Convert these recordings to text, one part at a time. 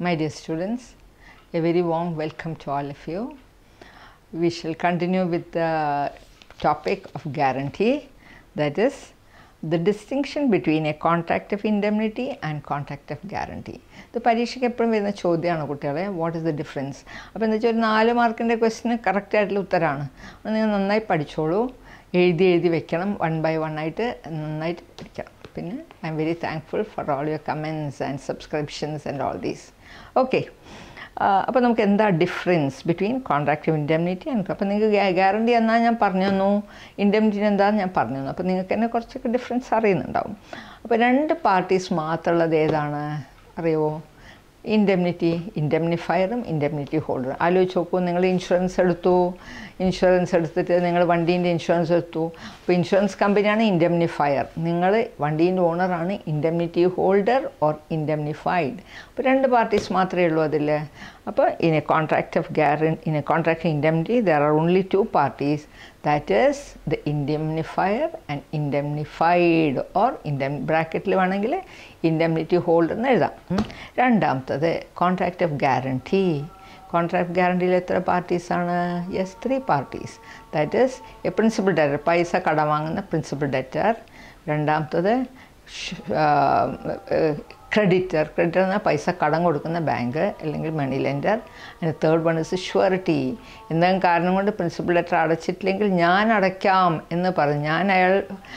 My dear students, a very warm welcome to all of you. We shall continue with the topic of guarantee, that is, the distinction between a contract of indemnity and contract of guarantee. ഇത് പരീക്ഷയ്ക്ക് എപ്പോഴും വരുന്ന ചോദ്യമാണ് കുട്ടികളെ what is the difference അപ്പോൾ എന്താ വെച്ചാൽ ഒരു നാല് മാർക്കിൻ്റെ ക്വസ്റ്റിന് കറക്റ്റ് ആയിട്ടുള്ള ഉത്തരമാണ് അപ്പോൾ നിങ്ങൾ നന്നായി പഠിച്ചോളൂ എഴുതി എഴുതി വെക്കണം വൺ ബൈ വൺ ആയിട്ട് നന്നായിട്ട് പഠിക്കണം പിന്നെ I am very thankful for all your comments and subscriptions and all these okay അപ്പോൾ നമുക്ക് എന്താ difference between contract indemnity and അപ്പോൾ നിങ്ങൾക്ക് ഗ്യാരണ്ടി എന്നാൽ ഞാൻ പറഞ്ഞു തന്നു ഇൻഡെമിനിറ്റി എന്താണെന്ന് ഞാൻ പറഞ്ഞു തന്നു അപ്പോൾ നിങ്ങൾക്ക് തന്നെ കുറച്ചൊക്കെ ഡിഫറൻസ് അറിയുന്നുണ്ടാവും അപ്പോൾ രണ്ട് പാർട്ടീസ് മാത്രമുള്ളത് ഏതാണ് അറിയുമോ ഇൻഡെമിനിറ്റി ഇൻഡെമിനിഫയറും ഇൻഡെമിനിറ്റി ഹോൾഡറും ആലോചിച്ച് നോക്കൂ നിങ്ങൾ ഇൻഷുറൻസ് എടുത്തു ഇൻഷുറൻസ് എടുത്തിട്ട് നിങ്ങൾ വണ്ടീൻ്റെ ഇൻഷുറൻസ് എടുത്തു അപ്പോൾ ഇൻഷുറൻസ് കമ്പനിയാണ് ഇൻഡെമിനിഫയർ നിങ്ങൾ വണ്ടീൻ്റെ ഓണറാണ് ഇൻഡെമിനിറ്റി ഹോൾഡർ ഓർ ഇൻഡെമിനിഫൈഡ് അപ്പോൾ രണ്ട് പാർട്ടീസ് മാത്രമേ ഉള്ളൂ അതിൽ അപ്പോൾ in a contract of guarantee in a contract indemnity there are only two parties that is the indemnifier and indemnified or indemnity ബ്രാക്കറ്റിൽ വേണമെങ്കിൽ ഇൻഡെമിനിറ്റി ഹോൾഡർ എന്ന് എഴുതാം രണ്ടാമത്തത് കോൺട്രാക്ട് ഓഫ് ഗ്യാരണ്ടി കോൺട്രാക്ട് ഗ്യാരണ്ടിയിൽ എത്ര പാർട്ടീസാണ് yes three parties that is a principal debtor പൈസ കടം വാങ്ങുന്ന പ്രിൻസിപ്പൽ ഡെറ്റർ രണ്ടാമത്തത് ക്രെഡിറ്റർ ക്രെഡിറ്റർ എന്നാൽ പൈസ കടം കൊടുക്കുന്ന ബാങ്ക് അല്ലെങ്കിൽ മണി ലെൻഡർ അതിന് തേർഡ് വൺ ഇസ് ഷുവറിറ്റി എന്തെങ്കിലും കാരണം കൊണ്ട് പ്രിൻസിപ്പൽ ലെറ്റർ അടച്ചിട്ടില്ലെങ്കിൽ ഞാൻ അടയ്ക്കാം എന്ന് പറഞ്ഞു ഞാൻ അയാൾ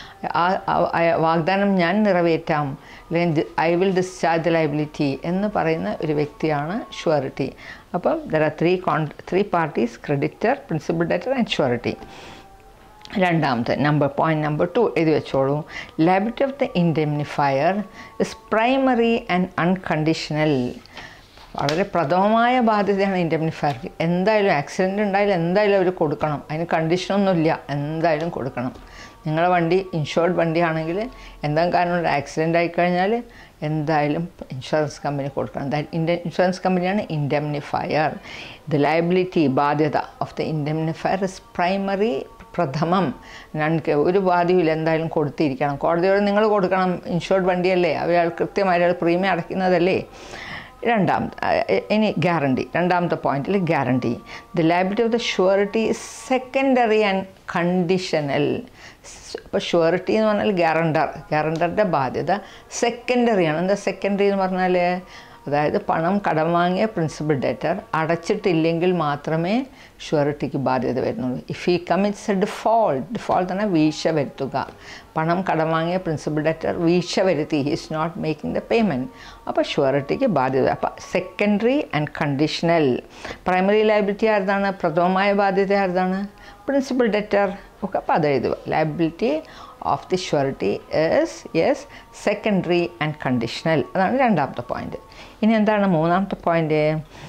വാഗ്ദാനം ഞാൻ നിറവേറ്റാം അല്ലെങ്കിൽ I will discharge the liability എന്ന് പറയുന്ന ഒരു വ്യക്തിയാണ് ഷുവറിറ്റി അപ്പം there are three con three parties creditor principal debtor and surety രണ്ടാമത്തെ നമ്പർ പോയിന്റ് നമ്പർ ടു എഴുതി വെച്ചോളൂ liability of the indemnifier is primary and unconditional വളരെ പ്രഥമമായ ബാധ്യതയാണ് ഇൻഡെമിനിഫയർക്ക് എന്തായാലും ആക്സിഡൻറ്റ് ഉണ്ടായാലും എന്തായാലും അവർ കൊടുക്കണം അതിന് കണ്ടീഷനൊന്നുമില്ല എന്തായാലും കൊടുക്കണം നിങ്ങളുടെ വണ്ടി ഇൻഷുർഡ് വണ്ടിയാണെങ്കിൽ എന്തെങ്കിലും കാരണം ഒരു ആക്സിഡൻ്റ് ആയിക്കഴിഞ്ഞാൽ എന്തായാലും ഇൻഷുറൻസ് കമ്പനി കൊടുക്കണം ദാറ്റ് ഇൻഡ ഇൻഷുറൻസ് കമ്പനിയാണ് ഇൻഡെമിനിഫയർ ദ ലയബിലിറ്റി ബാധ്യത of the indemnifier is primary പ്രഥമം ഞങ്ങൾക്ക് ഒരു ബാധ്യമില്ല എന്തായാലും കൊടുത്തിരിക്കണം കോടതിയോട് നിങ്ങൾ കൊടുക്കണം ഇൻഷുർഡ് വണ്ടിയല്ലേ അയാൾ കൃത്യമായി അയാൾ പ്രീമിയം അടയ്ക്കുന്നതല്ലേ രണ്ടാമത്തെ ഇനി ഗ്യാരണ്ടി രണ്ടാമത്തെ പോയിന്റിൽ guarantee the liability of the surety secondary and conditional അപ്പോൾ ഷുവറിറ്റി എന്ന് പറഞ്ഞാൽ ഗ്യാരണ്ടർ ഗ്യാരണ്ടറുടെ ബാധ്യത സെക്കൻഡറിയാണ് എന്താ സെക്കൻഡറി എന്ന് പറഞ്ഞാൽ അതായത് പണം കടം വാങ്ങിയ പ്രിൻസിപ്പൽ ഡെറ്റർ അടച്ചിട്ടില്ലെങ്കിൽ മാത്രമേ ഷുവറിറ്റിക്ക് ബാധ്യത വരുന്നുള്ളൂ ഇഫ് ഈ കമ്മിറ്റ്സ് എ ഡിഫോൾട്ട് ഡിഫോൾട്ട് തന്നെ വീഴ്ച വരുത്തുക പണം കടം വാങ്ങിയ പ്രിൻസിപ്പൽ ഡെറ്റർ വീഴ്ച വരുത്തി he is not making the payment അപ്പോൾ ഷുവറിറ്റിക്ക് ബാധ്യത അപ്പോൾ secondary and conditional primary liability ആരുതാണ് പ്രഥമമായ ബാധ്യത ആരുതാണ് പ്രിൻസിപ്പൽ ഡെറ്റർ ഒക്കെ അപ്പോൾ അത് എഴുതുക liability of the surety is yes secondary and conditional അതാണ് രണ്ടാമത്തെ പോയിന്റ് ഇനി എന്താണ് മൂന്നാമത്തെ point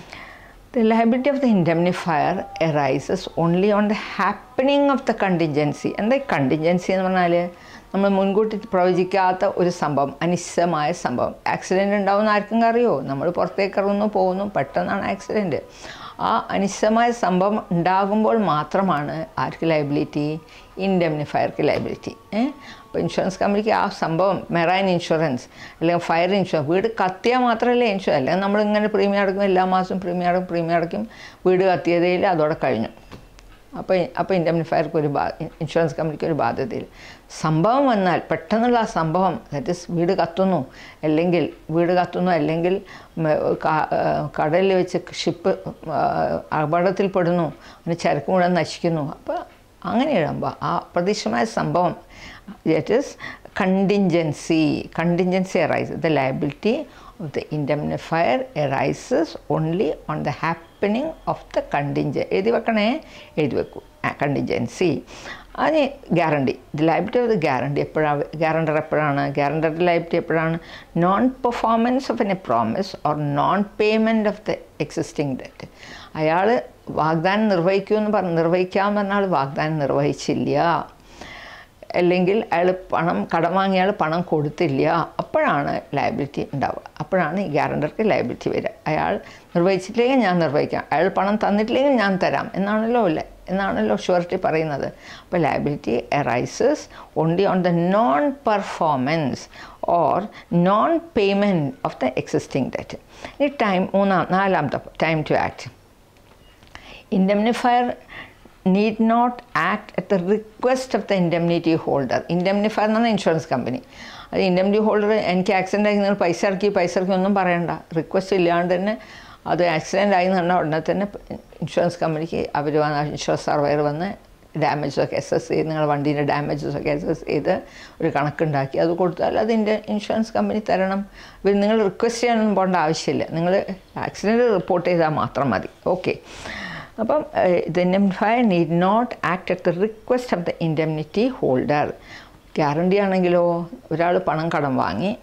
the liability of the indemnifier arises only on the happening of the contingency എന്താ ഈ കണ്ടിൻജൻസി എന്ന് പറഞ്ഞാൽ നമ്മൾ മുൻകൂട്ടി പ്രവചിക്കാത്ത ഒരു സംഭവം അനിശ്ചിതമായ സംഭവം ആക്സിഡൻറ്റ് ഉണ്ടാവുന്ന ആർക്കും അറിയോ നമ്മൾ പുറത്തേക്ക് ഇറങ്ങുന്നു പോകുന്നു പെട്ടെന്നാണ് ആക്സിഡൻറ്റ് ആ അനിശ്ചിതമായ സംഭവം ഉണ്ടാകുമ്പോൾ മാത്രമാണ് ആർക്ക് ലൈബിലിറ്റി ഇൻഡെമിനിഫയർക്ക് ലൈബിലിറ്റി അപ്പോൾ ഇൻഷുറൻസ് കമ്പനിക്ക് ആ സംഭവം മെറൈൻ ഇൻഷുറൻസ് അല്ലെങ്കിൽ ഫയർ ഇൻഷുറൻസ് വീട് കത്തിയാൽ മാത്രമല്ലേ ഇൻഷുറൻസ് അല്ലെങ്കിൽ നമ്മളിങ്ങനെ പ്രീമിയം അടക്കും എല്ലാ മാസവും പ്രീമിയം അടക്കും പ്രീമിയം അടയ്ക്കും വീട് കത്തിയതേൽ അതോടെ കഴിഞ്ഞു അപ്പോൾ അപ്പോൾ ഇൻഡെമിനിഫയർക്ക് ഒരു ബാ ഇൻഷുറൻസ് കമ്പനിക്ക് ഒരു ബാധ്യതയില്ല സംഭവം വന്നാൽ പെട്ടെന്നുള്ള ആ സംഭവം ദാറ്റ് ഇസ് വീട് കത്തുന്നു അല്ലെങ്കിൽ വീട് കത്തുന്നു അല്ലെങ്കിൽ കടലിൽ വെച്ച് ഷിപ്പ് അപകടത്തിൽപ്പെടുന്നു അതിന് ചരക്ക് മുഴുവൻ നശിക്കുന്നു അപ്പോൾ അങ്ങനെ ഇടുമ്പോൾ ആ പ്രതീക്ഷിതമായ സംഭവം that is contingency contingency arise the liability of the indemnifier arises only on the happening of the contingency എഴുതി വെക്കണേ എഴുതി വെക്കൂ കണ്ടിൻജൻസി അതിന് guarantee the liability of the guarantee എപ്പോഴാണ് ഗ്യാരണ്ടർ എപ്പോഴാണ് ഗ്യാരണ്ടറുടെ ലൈബിലിറ്റി എപ്പോഴാണ് non performance of an a promise or non payment of the existing debt അയാൾ വാഗ്ദാനം നിർവഹിക്കുമെന്ന് പറഞ്ഞ് നിർവഹിക്കാമെന്ന് പറഞ്ഞാൽ വാഗ്ദാനം നിർവഹിച്ചില്ല അല്ലെങ്കിൽ അയാൾ പണം കടം വാങ്ങിയ ആൾ പണം കൊടുത്തില്ല അപ്പോഴാണ് ലയബിലിറ്റി ഉണ്ടാവുക അപ്പോഴാണ് ഈ ഗ്യാരണ്ടർക്ക് ലയബിലിറ്റി വരിക അയാൾ നിർവഹിച്ചിട്ടില്ലെങ്കിൽ ഞാൻ നിർവഹിക്കാം അയാൾ പണം തന്നിട്ടില്ലെങ്കിൽ ഞാൻ തരാം എന്നാണല്ലോ എന്നാണല്ലോ ഷുവർട്ടി പറയുന്നത് അപ്പോൾ liability arises only on the non performance or non payment of the existing debt ഇനി ടൈം മൂന്നാം നാലാമത്തെ time to act indemnifier need not act at the request of the indemnity holder indemnifier എന്ന് പറഞ്ഞാൽ insurance company അത് indemnity holder എനിക്ക് accident ആയി നിങ്ങൾ പൈസ ഇറക്കി പൈസ ഇറക്കി ഒന്നും പറയണ്ട റിക്വസ്റ്റ് ഇല്ലാണ്ട് തന്നെ അത് ആക്സിഡൻ്റ് ആയി എന്ന് പറഞ്ഞാൽ ഉടനെ തന്നെ ഇൻഷുറൻസ് കമ്പനിക്ക് അവർ വന്ന് ഇൻഷുറൻസ് സർവൈർ വന്ന് ഡാമേജസൊക്കെ അസസ് ചെയ്ത് നിങ്ങളുടെ വണ്ടീൻ്റെ ഡാമേജസൊക്കെ അസസ് ചെയ്ത് ഒരു കണക്കുണ്ടാക്കി അത് കൊടുത്താൽ അതിൻ്റെ ഇൻഷുറൻസ് കമ്പനി തരണം ഇവർ നിങ്ങൾ റിക്വസ്റ്റ് ചെയ്യാനൊന്നും പോകേണ്ട ആവശ്യമില്ല നിങ്ങൾ ആക്സിഡൻറ്റ് റിപ്പോർട്ട് ചെയ്താൽ മാത്രം മതി ഓക്കെ അപ്പം the indemnifier need not act at the request of the indemnity holder guarantee ആണെങ്കിലോ ഒരാൾ പണം കടം വാങ്ങി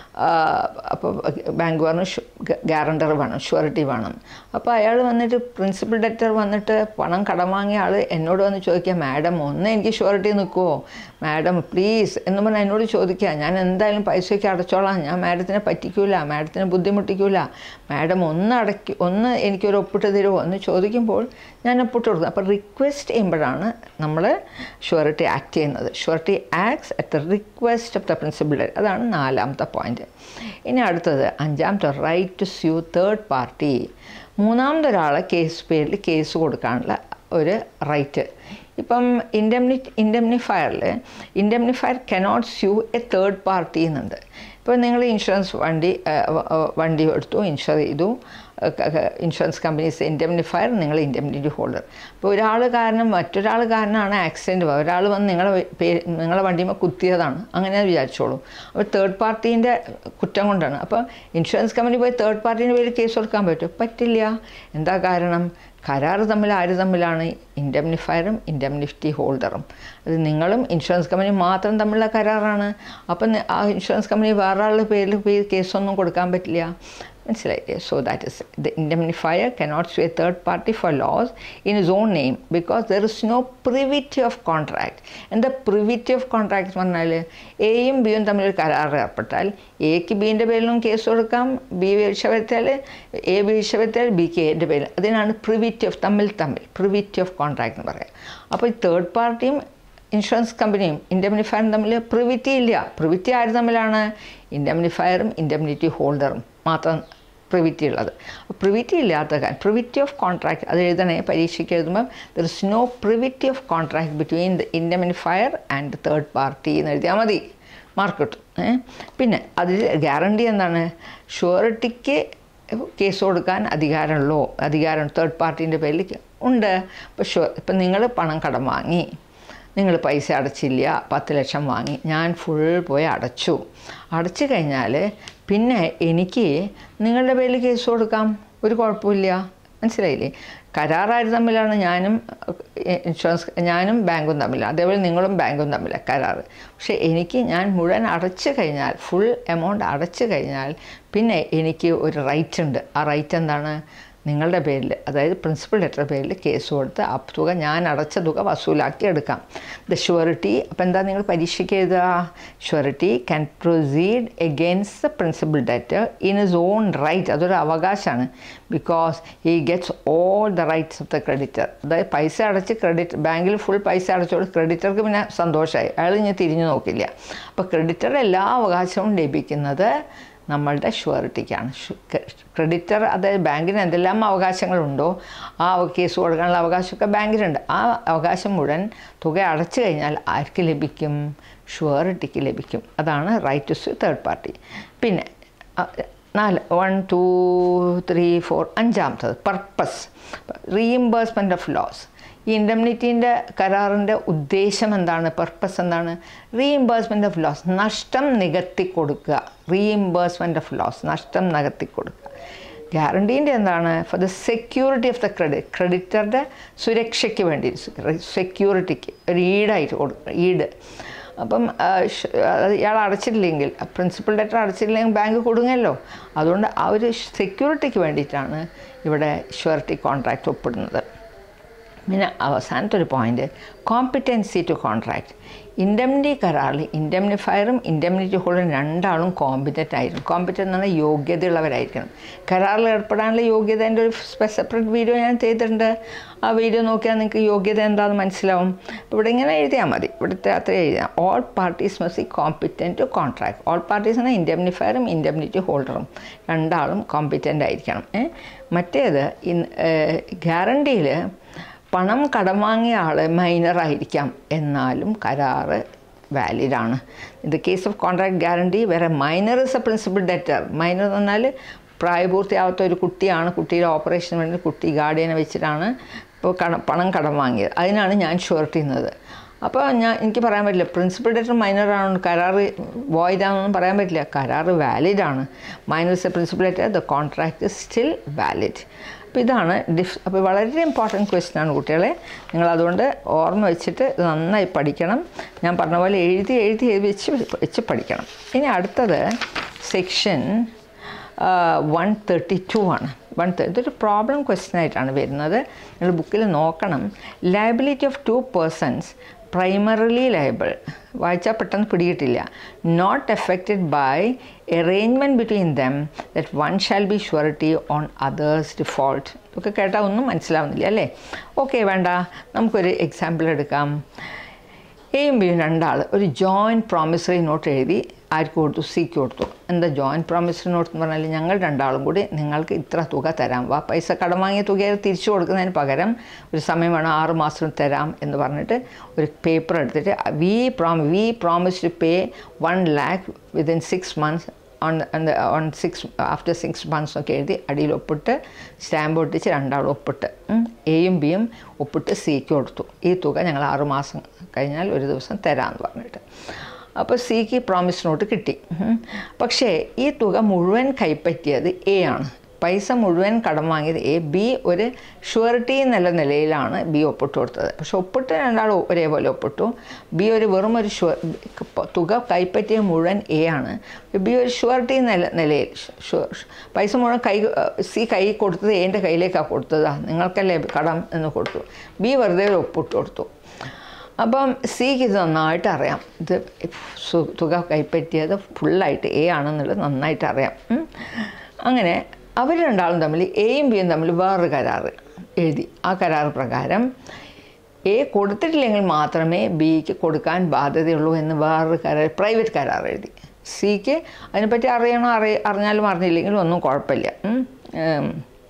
അപ്പോൾ ബാങ്ക് പറഞ്ഞു ഗ്യാരണ്ടർ വേണം ഷുവറിറ്റി വേണം അപ്പോൾ അയാൾ വന്നിട്ട് പ്രിൻസിപ്പൽ ഡെറ്റർ വന്നിട്ട് പണം കടം വാങ്ങിയ ആൾ എന്നോട് വന്ന് ചോദിക്കുക മാഡം ഒന്ന് എനിക്ക് ഷുവറിറ്റി നിൽക്കുമോ മാഡം പ്ലീസ് എന്ന് പറഞ്ഞാൽ എന്നോട് ചോദിക്കുക ഞാൻ എന്തായാലും പൈസയ്ക്ക് അടച്ചോളാം ഞാൻ മാഡത്തിനെ പറ്റിക്കൂല മാഡത്തിനെ ബുദ്ധിമുട്ടിക്കൂല മാഡം ഒന്ന് അടയ്ക്ക് ഒന്ന് എനിക്കൊരു ഒപ്പിട്ട് തരുമോ എന്ന് ചോദിക്കുമ്പോൾ ഞാൻ ഒപ്പിട്ട് കൊടുക്കും അപ്പോൾ റിക്വസ്റ്റ് ചെയ്യുമ്പോഴാണ് നമ്മൾ ഷുവറിറ്റി ആക്ട് ചെയ്യുന്നത് surety acts at the request of the principal അതാണ് നാലാമത്തെ പോയിന്റ് ഇനി അടുത്തത് അഞ്ചാമത്തെ right to sue third party മൂന്നാമത്തെ ഒരാളെ കേസ് പേരിൽ കേസ് കൊടുക്കാനുള്ള ഒരു റൈറ്റ് ഇപ്പം ഇൻഡംനി ഇൻഡംനിഫയറിൽ indemnifier cannot sue a third party എന്നുണ്ട് ഇപ്പോൾ നിങ്ങൾ ഇൻഷുറൻസ് വണ്ടി വണ്ടി എടുത്തു ഇൻഷുർ ചെയ്തു ഇൻഷുറൻസ് കമ്പനീസ് ഇൻഡംനിഫയർ നിങ്ങൾ ഇൻഡംനിറ്റി ഹോൾഡർ അപ്പോൾ ഒരാൾ കാരണം മറ്റൊരാൾ കാരണമാണ് ആക്സിഡൻറ്റ് ഒരാൾ വന്ന് നിങ്ങളെ പേര് നിങ്ങളെ വണ്ടിയുമ്പോൾ കുത്തിയതാണ് അങ്ങനെ വിചാരിച്ചോളൂ അപ്പോൾ തേർഡ് പാർട്ടീൻ്റെ കുറ്റം കൊണ്ടാണ് അപ്പോൾ ഇൻഷുറൻസ് കമ്പനി പോയി തേർഡ് പാർട്ടീൻ്റെ പേരിൽ കേസ് കൊടുക്കാൻ പറ്റും പറ്റില്ല എന്താ കാരണം കരാർ തമ്മിൽ ആര് തമ്മിലാണ് ഇൻഡംനിഫയറും ഇൻഡംനിറ്റി ഹോൾഡറും അത് നിങ്ങളും ഇൻഷുറൻസ് കമ്പനി മാത്രം തമ്മിലുള്ള കരാറാണ് അപ്പം ആ ഇൻഷുറൻസ് കമ്പനി വേറെ ആളുടെ പേരിൽ പോയി കേസൊന്നും കൊടുക്കാൻ പറ്റില്ല മനസ്സിലായില്ലേ so that is the indemnifier cannot sue third party for loss in his own name because there is no privity of contract എന്താ പ്രിവിറ്റി ഓഫ് കോൺട്രാക്ട് എന്ന് പറഞ്ഞാൽ എയും ബിയും തമ്മിൽ ഒരു കരാർ ഏർപ്പെട്ടാൽ എക്ക് ബീൻ്റെ പേരിലും കേസ് കൊടുക്കാം ബി വീഴ്ച വരുത്തിയാൽ എ വീഴ്ച വരുത്തിയാൽ ബിക്ക് എൻ്റെ പേരിൽ അതിനാണ് പ്രിവിറ്റി ഓഫ് തമ്മിൽ തമ്മിൽ പ്രിവിറ്റി ഓഫ് കോൺട്രാക്ട് എന്ന് പറയാം അപ്പോൾ ഈ തേർഡ് പാർട്ടിയും ഇൻഷുറൻസ് കമ്പനിയും ഇൻഡംനിഫയറും തമ്മിൽ പ്രിവിറ്റി ഇല്ല പ്രിവിറ്റി ആര് തമ്മിലാണ് ഇൻഡംനിഫയറും ഇൻഡംനിറ്റി ഹോൾഡറും മാത്രം പ്രിവിറ്റി ഉള്ളത് പ്രിവിറ്റി ഇല്ലാത്ത കാര്യം പ്രിവിറ്റി ഓഫ് കോൺട്രാക്ട് അത് എഴുതണേ പരീക്ഷയ്ക്ക് എഴുതുമ്പോൾ there is no privity of contract between the indemnifier and third party എന്ന് എഴുതിയാൽ മതി മാർക്ക് കിട്ടും പിന്നെ അതിൽ ഗ്യാരണ്ടി എന്താണ് ഷുവറിറ്റിക്ക് കേസ് കൊടുക്കാൻ അധികാരമുള്ളൂ അധികാരം തേർഡ് പാർട്ടീൻ്റെ പേരിൽ ഉണ്ട് ഇപ്പോൾ ഷുവർ ഇപ്പം നിങ്ങൾ പണം കടം വാങ്ങി നിങ്ങൾ പൈസ അടച്ചില്ല പത്ത് ലക്ഷം വാങ്ങി ഞാൻ ഫുൾ പോയി അടച്ചു അടച്ചു കഴിഞ്ഞാൽ പിന്നെ എനിക്ക് നിങ്ങളുടെ പേരിൽ കേസ് കൊടുക്കാം ഒരു കുഴപ്പമില്ല മനസ്സിലായില്ലേ കരാറാര് തമ്മിലാണ് ഞാനും ഇൻഷുറൻസ് ഞാനും ബാങ്കും തമ്മിൽ അതേപോലെ നിങ്ങളും ബാങ്കും തമ്മിലാണ് കരാറ് പക്ഷേ എനിക്ക് ഞാൻ മുഴുവൻ അടച്ചു കഴിഞ്ഞാൽ ഫുൾ എമൗണ്ട് അടച്ചു കഴിഞ്ഞാൽ പിന്നെ എനിക്ക് ഒരു റൈറ്റ് ഉണ്ട് ആ റൈറ്റ് എന്താണ് നിങ്ങളുടെ പേരിൽ അതായത് പ്രിൻസിപ്പൽ ലെറ്റർ പേരിൽ കേസ് കൊടുത്ത് ആ തുക ഞാൻ അടച്ച തുക വസൂലാക്കി എടുക്കാം ദ ഷുവറിറ്റി അപ്പോൾ എന്താ നിങ്ങൾ പരീക്ഷയ്ക്ക് എഴുതുക surety can proceed against the principal debtor in his own right അതൊരു അവകാശമാണ് because he gets all the rights of the creditor അതായത് പൈസ അടച്ച് ക്രെഡിറ്റ് ബാങ്കിൽ ഫുൾ പൈസ അടച്ചോട് ക്രെഡിറ്റർക്ക് പിന്നെ സന്തോഷമായി അയാൾ ഇനി തിരിഞ്ഞു നോക്കില്ല അപ്പോൾ ക്രെഡിറ്ററുടെ എല്ലാ അവകാശവും ലഭിക്കുന്നത് നമ്മളുടെ ഷുവറിറ്റിക്കാണ് ക്രെഡിറ്റർ അതായത് ബാങ്കിന് എന്തെല്ലാം അവകാശങ്ങളുണ്ടോ ആ കേസ് കൊടുക്കാനുള്ള അവകാശമൊക്കെ ബാങ്കിനുണ്ട് ആ അവകാശം മുഴുവൻ തുക അടച്ചു കഴിഞ്ഞാൽ ആർക്ക് ലഭിക്കും ഷുവറിറ്റിക്ക് ലഭിക്കും അതാണ് റൈറ്റ് ടു തേർഡ് പാർട്ടി പിന്നെ നാല് വൺ ടു ത്രീ ഫോർ അഞ്ചാമത്തത് പർപ്പസ് റീഇംബേഴ്സ്മെൻറ്റ് ഓഫ് ലോസ് ഈ ഇൻഡംനിറ്റീൻ്റെ കരാറിൻ്റെ ഉദ്ദേശം എന്താണ് പർപ്പസ് എന്താണ് റീഇംബേഴ്സ്മെൻറ്റ് ഓഫ് ലോസ് നഷ്ടം നികത്തി കൊടുക്കുക റീഇംബേഴ്സ്മെൻറ്റ് ഓഫ് ലോസ് നഷ്ടം നികത്തി കൊടുക്കുക ഗ്യാരണ്ടീൻ്റെ എന്താണ് for the security of the credit ക്രെഡിറ്ററുടെ സുരക്ഷയ്ക്ക് വേണ്ടി സെക്യൂരിറ്റിക്ക് ഒരു ഈടായിട്ട് കൊടുക്കുക ഈട് അപ്പം ഇയാൾ അടച്ചിട്ടില്ലെങ്കിൽ പ്രിൻസിപ്പൽ ഡെറ്റർ അടച്ചിട്ടില്ലെങ്കിൽ ബാങ്ക് കൊടുങ്ങല്ലോ അതുകൊണ്ട് ആ ഒരു സെക്യൂരിറ്റിക്ക് വേണ്ടിയിട്ടാണ് ഇവിടെ ഷുവറിറ്റി കോൺട്രാക്റ്റ് ഒപ്പിടുന്നത് പിന്നെ അവസാനത്തെ ഒരു point competency to contract indemnity കരാറിൽ ഇൻഡംനിഫയറും ഇൻഡംനിറ്റി ഹോൾഡറും രണ്ടാളും കോമ്പിറ്റൻ്റ് ആയിരിക്കും കോമ്പിറ്റൻ്റ് എന്ന് പറഞ്ഞാൽ യോഗ്യതയുള്ളവരായിരിക്കണം കരാറിൽ ഏർപ്പെടാനുള്ള യോഗ്യതേൻ്റെ ഒരു സെപ്പറേറ്റ് വീഡിയോ ഞാൻ ചെയ്തിട്ടുണ്ട് ആ വീഡിയോ നോക്കിയാൽ നിങ്ങൾക്ക് യോഗ്യത എന്താണെന്ന് മനസ്സിലാവും ഇവിടെ ഇങ്ങനെ എഴുതിയാൽ മതി ഇവിടുത്തെ അത്ര എഴുതാം all parties must competent to contract all parties എന്നാൽ ഇൻഡംനിഫയറും ഇൻഡംനിറ്റി ഹോൾഡറും രണ്ടാളും കോമ്പിറ്റൻ്റ് ആയിരിക്കണം ഏ? മറ്റേത് ഇൻ ഗ്യാരണ്ടിയിൽ പണം കടം വാങ്ങിയ ആൾ മൈനറായിരിക്കാം എന്നാലും കരാറ് വാലിഡാണ് in the case of contract guarantee വേറെ minor is a principal debtor minor എന്ന് പറഞ്ഞാൽ പ്രായപൂർത്തിയാവാത്ത ഒരു കുട്ടിയാണ് കുട്ടിയുടെ ഓപ്പറേഷന് വേണ്ടി കുട്ടി ഗാർഡിയനെ വെച്ചിട്ടാണ് ഇപ്പോൾ കട പണം കടം വാങ്ങിയത് അതിനാണ് ഞാൻ ഷുവർട്ട് ചെയ്യുന്നത് അപ്പോൾ ഞാൻ എനിക്ക് പറയാൻ പറ്റില്ല പ്രിൻസിപ്പൽ ഡെറ്റർ മൈനർ ആണ് കരാറ് void ആണെന്നൊന്നും പറയാൻ പറ്റില്ല കരാറ് വാലിഡ് ആണ് minor is a principal debtor the contract is still valid അപ്പോൾ ഇതാണ് ഡിഫ് അപ്പോൾ വളരെ ഇമ്പോർട്ടൻറ്റ് ക്വസ്റ്റ്യൻ ആണ് കുട്ടികളെ നിങ്ങൾ അതുകൊണ്ട് ഓർമ്മ വെച്ചിട്ട് ഇത് നന്നായി പഠിക്കണം ഞാൻ പറഞ്ഞ പോലെ എഴുതി എഴുതി എഴുതി വെച്ച് വെച്ച് പഠിക്കണം ഇനി അടുത്തത് സെക്ഷൻ വൺ തേർട്ടി ടു ആണ് വൺ ഇതൊരു പ്രോബ്ലം ക്വസ്റ്റ്യൻ ആയിട്ടാണ് വരുന്നത് നിങ്ങൾ ബുക്കിൽ നോക്കണം liability of two persons primarily liable വായിച്ചാൽ പെട്ടെന്ന് പിടികിട്ടില്ല not affected by arrangement between them that one shall be surety on other's default ഇതൊക്കെ കേട്ടാൽ ഒന്നും മനസ്സിലാവുന്നില്ല അല്ലേ ഓക്കെ വേണ്ട നമുക്കൊരു എക്സാമ്പിൾ എടുക്കാം എയും ബിയും രണ്ടാൾ ഒരു ജോയിൻറ്റ് പ്രോമിസറി നോട്ട് എഴുതി ആർക്ക് കൊടുത്തു സിക്ക് കൊടുത്തു എന്താ ജോയിൻറ്റ് പ്രോമിസറി നോട്ട് എന്ന് പറഞ്ഞാൽ ഞങ്ങൾ രണ്ടാളും കൂടി നിങ്ങൾക്ക് ഇത്ര തുക തരാം വാ പൈസ കടം വാങ്ങിയ തുക തിരിച്ചു കൊടുക്കുന്നതിന് പകരം ഒരു സമയം വേണം ആറ് മാസം തരാം എന്ന് പറഞ്ഞിട്ട് ഒരു പേപ്പർ എടുത്തിട്ട് we promise we promise to pay one lakh within six months on on six after six months ഒക്കെ എഴുതി അടിയിൽ ഒപ്പിട്ട് സ്റ്റാമ്പ് ഒട്ടിച്ച് രണ്ടാളും ഒപ്പിട്ട് എയും ബിയും ഒപ്പിട്ട് സിക്ക് കൊടുത്തു ഈ തുക ഞങ്ങൾ ആറ് മാസം കഴിഞ്ഞാൽ ഒരു ദിവസം തരാമെന്ന് പറഞ്ഞിട്ട് അപ്പോൾ സിക്ക് പ്രോമിസ് നോട്ട് കിട്ടി ഉം. പക്ഷേ ഈ തുക മുഴുവൻ കൈപ്പറ്റിയത് എ ആണ് പൈസ മുഴുവൻ കടം വാങ്ങിയത് എ ബി ഒരു ഷുവറിറ്റി എന്നുള്ള നിലയിലാണ് ബി ഒപ്പിട്ട് കൊടുത്തത് പക്ഷെ ഒപ്പിട്ട് രണ്ടാൾ ഒരേപോലെ ഒപ്പിട്ടു ബി ഒരു വെറും ഒരു ഷുവർ തുക കൈപ്പറ്റിയ മുഴുവൻ എ ആണ് ബി ഒരു ഷുവറിറ്റി നില നിലയിൽ ഷുവർ പൈസ മുഴുവൻ കൈ സി കൈ കൊടുത്തത് എൻ്റെ കയ്യിലേക്കാണ് കൊടുത്തതാ നിങ്ങൾക്കല്ലേ കടം എന്ന് കൊടുത്തു ബി വെറുതെ ഒരു ഒപ്പിട്ട് കൊടുത്തു അപ്പം സിക്ക് ഇത് നന്നായിട്ട് അറിയാം ഇത് സു- തുക കൈപ്പറ്റിയത് ഫുള്ളായിട്ട് എ ആണെന്നുള്ളത് നന്നായിട്ട് അറിയാം ഉം. അങ്ങനെ അവർ രണ്ടാളും തമ്മിൽ എയും ബിയും തമ്മിൽ വേറൊരു കരാറ് എഴുതി ആ കരാർ പ്രകാരം എ കൊടുത്തിട്ടില്ലെങ്കിൽ മാത്രമേ ബിക്ക് കൊടുക്കാൻ ബാധ്യതയുള്ളൂ എന്ന് വേറൊരു കരാർ പ്രൈവറ്റ് കരാർ എഴുതി സിക്ക് അതിനെപ്പറ്റി അറിയണോ അറിയ അറിഞ്ഞാലും അറിഞ്ഞില്ലെങ്കിലും ഒന്നും കുഴപ്പമില്ല ഉം. ഉം.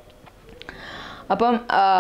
അപ്പം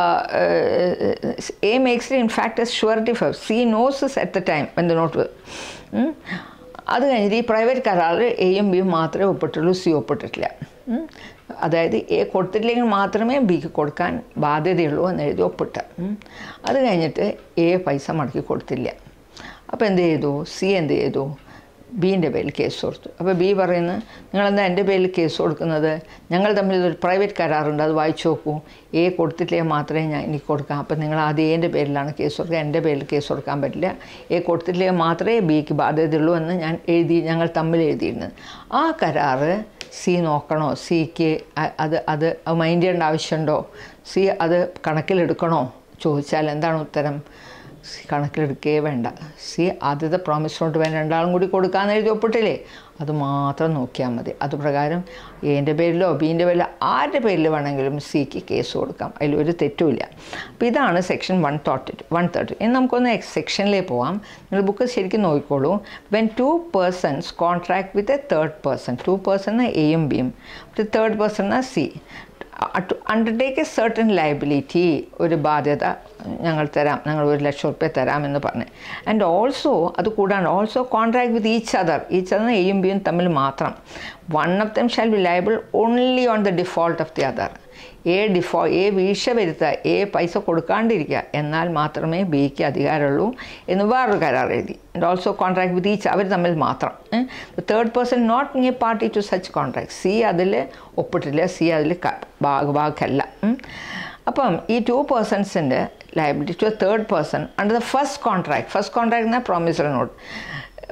A makes in fact as surety for C knows at the time when the note അത് കഴിഞ്ഞിട്ട് ഈ പ്രൈവറ്റ് കരാറിൽ എയും ബിയും മാത്രമേ ഒപ്പിട്ടുള്ളൂ സി ഒപ്പിട്ടിട്ടില്ല ഉം. അതായത് എ കൊടുത്തിട്ടില്ലെങ്കിൽ മാത്രമേ ബിക്ക് കൊടുക്കാൻ ബാധ്യതയുള്ളൂ എന്ന് എഴുതി ഒപ്പിട്ട് ഉം. അത് കഴിഞ്ഞിട്ട് എ പൈസ മടക്കി കൊടുത്തില്ല അപ്പോൾ എന്ത് ചെയ്തു സി എന്ത് ചെയ്തു ബീൻ്റെ പേരിൽ കേസ് കൊടുത്തു അപ്പോൾ ബി പറയുന്നു നിങ്ങളെന്താ എൻ്റെ പേരിൽ കേസ് കൊടുക്കുന്നത് ഞങ്ങൾ തമ്മിൽ ഒരു പ്രൈവറ്റ് കരാറുണ്ട് അത് വായിച്ചു നോക്കൂ എ കൊടുത്തിട്ടില്ലേ മാത്രമേ ഞാൻ എനിക്ക് കൊടുക്കാം അപ്പം നിങ്ങൾ ആദ്യം എൻ്റെ പേരിലാണ് കേസ് കൊടുക്കുക എൻ്റെ പേരിൽ കേസ് കൊടുക്കാൻ പറ്റില്ല എ കൊടുത്തിട്ടില്ലേ മാത്രമേ ബിക്ക് ബാധ്യതയുള്ളൂ എന്ന് ഞാൻ എഴുതി ഞങ്ങൾ തമ്മിൽ എഴുതിയിരുന്നത് ആ കരാറ് സി നോക്കണോ സിക്ക് അത് അത് മൈൻഡ് ചെയ്യേണ്ട ആവശ്യമുണ്ടോ സി അത് കണക്കിലെടുക്കണോ ചോദിച്ചാൽ എന്താണ് ഉത്തരം സി കണക്കിലെടുക്കേ വേണ്ട സി ആദ്യത്തെ പ്രോമിസ് നോട്ട് വേണ്ട രണ്ടാളും കൂടി കൊടുക്കാമെന്ന് എഴുതി ഒപ്പിട്ടില്ലേ അത് മാത്രം നോക്കിയാൽ മതി അത് പ്രകാരം എൻ്റെ പേരിലോ ബീൻ്റെ പേരിലോ ആരുടെ പേരിൽ വേണമെങ്കിലും സിക്ക് കേസ് കൊടുക്കാം അതിലൊരു തെറ്റുമില്ല അപ്പോൾ ഇതാണ് section one thirty one thirty ഇനി നമുക്കൊന്ന് എക്സ് സെക്ഷനിലേക്ക് പോവാം നിങ്ങൾ ബുക്ക് ശരിക്കും നോക്കിക്കോളൂ when two persons contract with a third person two person എയും ബിയും third person C to undertake a certain liability ഒരു ബാധ്യത ഞങ്ങൾ തരാം ഞങ്ങൾ ഒരു ലക്ഷം റുപ്യ തരാം എന്ന് പറഞ്ഞ് ആൻഡ് ഓൾസോ അത് കൂടാണ്ട് also contract with each other each other എയും ബിയും തമ്മിൽ മാത്രം one of them shall be liable only on the default of the other A default A വീഴ്ച വരുത്തുക എ പൈസ കൊടുക്കാണ്ടിരിക്കുക എന്നാൽ മാത്രമേ ബിക്ക് അധികാരമുള്ളൂ എന്ന് വേറൊരു കരാർ എഴുതി and also contract with each അവർ തമ്മിൽ മാത്രം third person not a party to such contract C അതിൽ ഒപ്പിട്ടില്ല സി അതിൽ ഭാഗമല്ല അപ്പം ഈ ടു പേഴ്സൺസിൻ്റെ liability to third person under the first contract first contract എന്നാൽ promissory note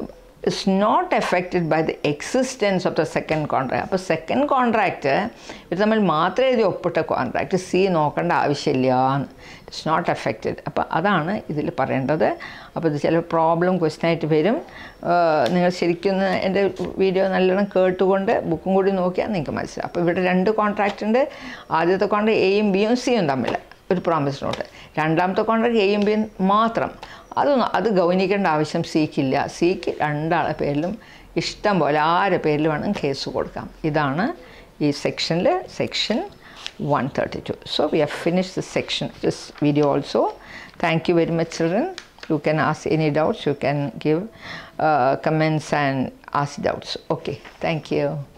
is not affected by the existence of the second contract അപ്പോൾ second contract ഇത് തമ്മിൽ മാത്രമേ ഇത് ഒപ്പിട്ട കോൺട്രാക്റ്റ് സി നോക്കേണ്ട ആവശ്യമില്ല ഇറ്റ്സ് നോട്ട് എഫക്റ്റഡ് അപ്പോൾ അതാണ് ഇതിൽ പറയേണ്ടത് അപ്പോൾ ഇത് ചില പ്രോബ്ലം ക്വസ്റ്റ്യൻ ആയിട്ട് വരും നിങ്ങൾ ശരിക്കും ഒന്ന് എൻ്റെ വീഡിയോ നല്ലോണം കേട്ടുകൊണ്ട് ബുക്കും കൂടി നോക്കിയാൽ നിങ്ങൾക്ക് മനസ്സിലാവും അപ്പോൾ ഇവിടെ രണ്ട് കോൺട്രാക്റ്റ് ഉണ്ട് ആദ്യത്തെ കോൺട്രാക്ട് എയും ബിയും സിയും തമ്മിൽ ഒരു പ്രോമിസ് നോട്ട് രണ്ടാമത്തെ കോൺട്രാക്ട് എയും ബിയും മാത്രം അത് അത് ഗൗനിക്കേണ്ട ആവശ്യം സിക്കില്ല സിക്ക് രണ്ടാളെ പേരിലും ഇഷ്ടം പോലെ ആരുടെ പേരിൽ വേണം കേസ് കൊടുക്കാം ഇതാണ് ഈ സെക്ഷനിൽ section one thirty two so we have finish the section this video also thank you very much children you can ask any doubts you can give uh, comments and ask doubts okay thank you